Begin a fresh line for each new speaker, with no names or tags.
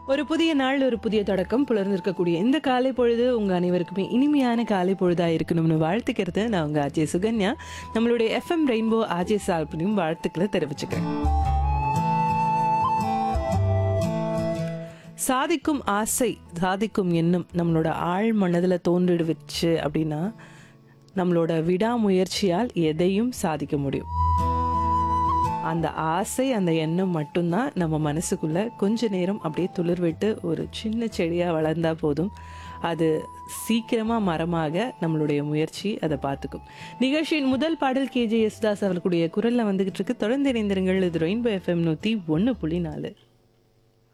ஒரு புதிய நாள் ஒரு புதிய தொடக்கம் புலர்ந்திருக்கக்கூடிய இந்த காலை பொழுது உங்க அனைவருக்குமே இனிமையான காலை பொழுதா இருக்கணும்னு வாழ்த்துக்கிறது நான் உங்க அஜய் சுகன்யா நம்மளுடைய எஃப்எம் ரெயின்போ அஜய் சால்பினையும் வாழ்த்துக்களை தெரிவிச்சுக்கிறேன் சாதிக்கும் ஆசை சாதிக்கும் எண்ணம் நம்மளோட ஆழ் மனதில் தோன்றிடுவிச்சு அப்படின்னா நம்மளோட விடாமுயற்சியால் எதையும் சாதிக்க முடியும் அந்த ஆசை அந்த எண்ணம் மட்டும்தான் நம்ம மனசுக்குள்ள கொஞ்ச நேரம் அப்படியே துளிர் விட்டு ஒரு சின்ன செடியா வளர்ந்தா போதும் அது சீக்கிரமா மரமாக நம்மளுடைய முயற்சி அதை பார்த்துக்கும் நிகழ்ச்சியின் முதல் பாடல் கேஜே யேசுதாஸ் அவர்களுடைய குரல்ல வந்துகிட்டு இருக்கு தொடர்ந்து இணைந்திருங்கள் இது ரெயின்போ எஃப்எம் நூத்தி ஒன்று புள்ளி நாலு